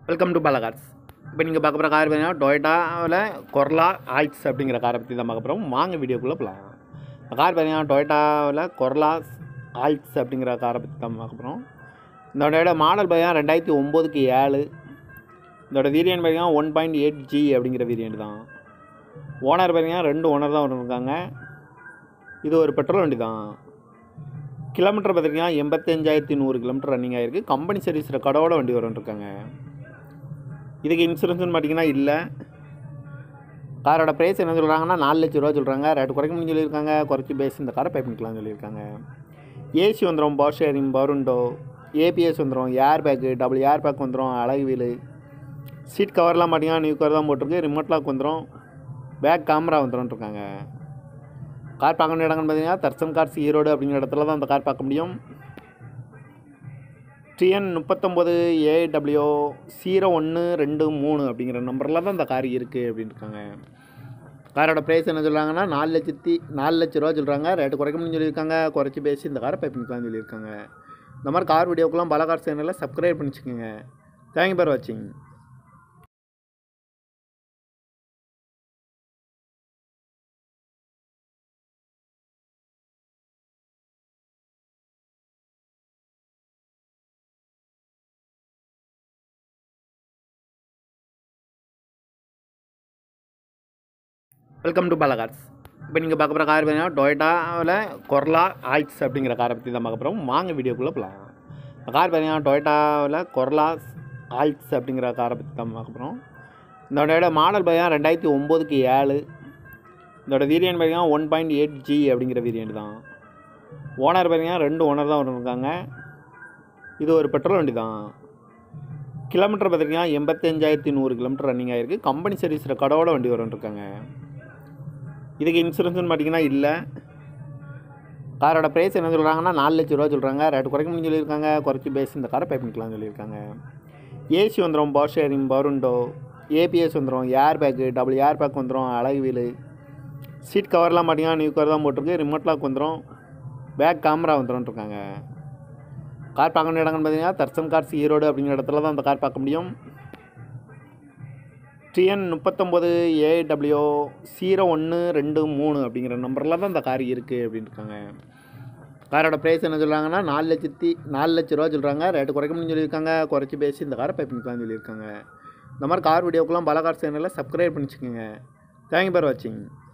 welcome to Balacars இப்போ நீங்கள் பார்க்க போகிற கார் பார்த்தீங்கன்னா டொயட்டாவில் கொர்லா ஆல்ட்ஸ் அப்படிங்கிற காரை பற்றி தான் பார்க்க போகிறோம் வாங்க வீடியோக்குள்ளே போகலாம் இந்த கார் பார்த்தீங்கன்னா டொயட்டாவில் கொர்லா ஆல்ட்ஸ் அப்படிங்கிற காரை பற்றி தான் பார்க்க போகிறோம் இதோட மாடல் பார்த்தீங்கன்னா ரெண்டாயிரத்தி ஒம்போதுக்கு ஏழு இதோட வேரியன்ட் பார்த்தீங்கன்னா ஒன் பாயிண்ட் எயிட் ஜி அப்படிங்கிற வேரியன்ட் தான் ஓனர் பார்த்தீங்கன்னா ரெண்டு ஓனர் தான் இருக்காங்க இது ஒரு பெட்ரோல் வண்டி தான் கிலோமீட்டர் பார்த்தீங்கன்னா எண்பத்தஞ்சாயிரத்தி நூறு கிலோமீட்டர் ரன்னிங் ஆகிருக்கு கம்பெனி சர்வீஸ் ரெக்கார்டோட வண்டி இருக்காங்க இதுக்கு இன்சூரன்ஸ்னு பார்த்தீங்கன்னா இல்லை காரோட ப்ரைஸ் என்ன சொல்கிறாங்கன்னா நாலு லட்ச ரூபா சொல்கிறாங்க ரேட் குறைக்கணும்னு சொல்லியிருக்காங்க குறைச்சி பேசி இந்த காரை பே பண்ணிக்கலாம்னு சொல்லியிருக்காங்க ஏசி வந்துடும் பவர் ஷேரிங் பவருண்டோ ஏபிஎஸ் வந்துடும் air bag double air bag வந்துடும் அழகு வீலு சீட் கவர்லாம் பார்த்தீங்கன்னா நியூ கவர் தான் போட்டிருக்கு ரிமோட் லாக் வந்துடும் பேக் கேமரா வந்துடும் இருக்காங்க கார் பார்க்க வேண்டிய இடங்கள்னு பார்த்தீங்கன்னா தர்சன் கார்ஸ் ஈரோடு அப்படிங்கிற இடத்துல தான் அந்த கார் பார்க்க முடியும் டிஎன் முப்பத்தொம்போது ஏடபிள்யூ ஜீரோ ஒன்று ரெண்டு மூணு அப்படிங்கிற நம்பரில் தான் இந்த கார் இருக்குது அப்படின்னு இருக்காங்க காரோட ப்ரைஸ் என்ன சொல்கிறாங்கன்னா நாலு லட்சத்தி நாலு லட்ச ரூபா சொல்கிறாங்க ரேட்டு குறைக்கணும்னு சொல்லியிருக்காங்க குறைச்சி பேசி இந்த காரை பை பண்ணிக்கலாம்னு சொல்லியிருக்காங்க இந்த மாதிரி கார் வீடியோக்கெல்லாம் பல கார் சேனலில் சப்ஸ்கிரைப் பண்ணிச்சுக்கோங்க தேங்க்யூ ஃபார் வாட்சிங் வெல்கம் டு பாலகார்ஸ் இப்போ நீங்கள் பார்க்க போகிற கார் பார்த்தீங்கன்னா டொயட்டாவில் கொர்லா ஆல்ட்ஸ் அப்படிங்கிற காரை பற்றி தான் பார்க்க போகிறோம் வாங்க வீடியோக்குள்ளே போகலாம் இந்த கார் பார்த்தீங்கன்னா டொயட்டாவில் கொர்லா ஆல்ட்ஸ் அப்படிங்கிற காரை பற்றி தான் பார்க்க போகிறோம் இதோட மாடல் பார்த்தீங்கன்னா ரெண்டாயிரத்தி ஒம்போதுக்கு ஏழு இதோட வேரியன்ட் பார்த்தீங்கன்னா ஒன் பாயிண்ட் எயிட் ஜி அப்படிங்கிற வேரியன்ட் தான் ஓனர் பார்த்தீங்கன்னா ரெண்டு ஓனர் தான் இருக்காங்க இது ஒரு பெட்ரோல் வண்டி தான் கிலோமீட்டர் பார்த்தீங்கன்னா எண்பத்தஞ்சாயிரத்தி நூறு கிலோமீட்டர் ரன்னிங் ஆகிருக்கு கம்பெனி சர்வீஸ் ரெக்கார்டோட வண்டி இருக்காங்க இதுக்கு இன்சூரன்ஸ்னு பார்த்தீங்கன்னா இல்லை காரோட ப்ரைஸ் என்ன சொல்கிறாங்கன்னா நாலு லட்ச ரூபா சொல்கிறாங்க ரேட்டு குறைக்கணும்னு சொல்லியிருக்காங்க குறைச்சி பேசி இந்த காரை பே பண்ணிக்கலாம்னு சொல்லியிருக்காங்க ஏசி வந்துடும் பவர் ஷேரிங் பவருண்டோ ஏபிஎஸ் வந்துடும் air bag double air bag வந்துடும் அழகு வீலு சீட் கவர்லாம் பார்த்தீங்கன்னா நியூ கவர் தான் போட்டிருக்கு ரிமோட் லாக் வந்துடும் பேக் கேமரா வந்துடும் இருக்காங்க கார் பார்க்க வேண்டிய இடங்கள்னு பார்த்தீங்கன்னா தர்சன் கார்ஸ் ஈரோடு அப்படிங்கிற இடத்துல தான் அந்த கார் பார்க்க முடியும் டிஎன் முப்பத்தொம்போது ஏடபிள்யூ ஜீரோ ஒன்று ரெண்டு மூணு அப்படிங்கிற நம்பரில் தான் இந்த கார் இருக்குது அப்படின்னு இருக்காங்க காரோட ப்ரைஸ் என்ன சொல்கிறாங்கன்னா நாலு லட்சத்தி நாலு லட்ச ரூபா சொல்கிறாங்க ரேட்டு குறைக்கணும்னு சொல்லியிருக்காங்க குறைச்சி பேசி இந்த காரை பை பண்ணிக்கலாம்னு சொல்லியிருக்காங்க இந்த மாதிரி கார் வீடியோக்கெல்லாம் பல கார் சேனலில் சப்ஸ்கிரைப் பண்ணிச்சுக்கோங்க தேங்க்யூ ஃபார் வாட்சிங்